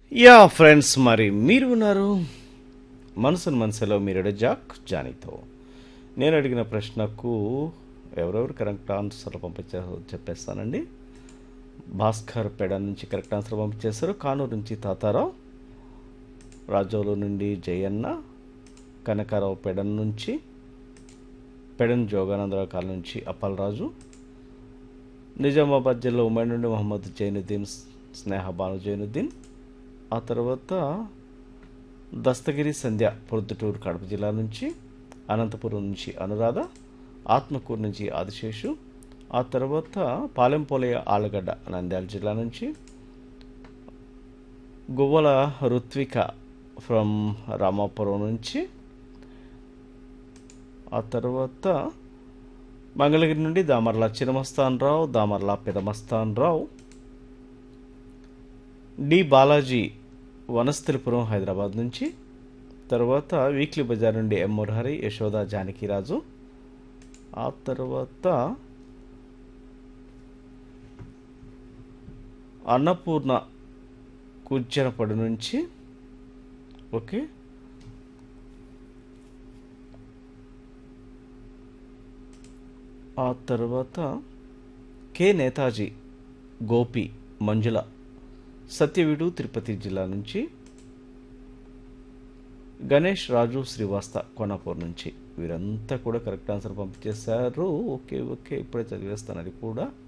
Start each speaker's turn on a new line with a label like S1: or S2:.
S1: yeah friends మరి మీరు ఉన్నారు మనసును మనసులో మీరు జాక్ జానీతో నేను అడిగిన ప్రశ్నకు ఎవరెవరు కరెక్ట్ ఆన్సర్ పంపించారో చెప్పేస్తానండి భాస్కర్ పేడ నుంచి కరెక్ట్ ఆన్సర్ పంపించేశారు కానూరు నుంచి తాతారావు రాజోలు నుండి జయన్న కనకారావు పెడన్ నుంచి పెడన్ జోగానందరావు కాల నుంచి అప్పలరాజు నిజామాబాద్ జిల్లా ఉమ్మడి నుండి మొహమ్మద్ జైనుద్దీన్ స్నేహ బాను జైనుద్దీన్ ఆ తర్వాత దస్తగిరి సంధ్య పొద్దుటూరు కడప జిల్లా నుంచి అనంతపురం నుంచి అనురాధ ఆత్మకూరు నుంచి ఆదిశేషు ఆ తర్వాత పాలెంపోలయ ఆలగడ్డ నంద్యాల జిల్లా నుంచి గువ్వల రుత్విక ఫ్రమ్ రామాపురం నుంచి ఆ తర్వాత మంగళగిరి నుండి దామర్ల చినమస్తాన్ రావు దామర్ల పెదమస్తాన్ రావు డి బాలాజీ వనస్థలిపురం హైదరాబాద్ నుంచి తర్వాత వీక్లీ బజార్ నుండి ఎం మురహరి యశోద జానకిరాజు ఆ తర్వాత అన్నపూర్ణ కూర్చనపడి నుంచి ఓకే ఆ తర్వాత కె నేతాజీ గోపి మంజుల సత్యవీడు తిరుపతి జిల్లా నుంచి గణేష్ రాజు శ్రీవాస్త కోనాపూర్ నుంచి వీరంతా కూడా కరెక్ట్ ఆన్సర్ పంపించేశారు ఓకే ఓకే ఇప్పుడే చదివేస్తాను అది కూడా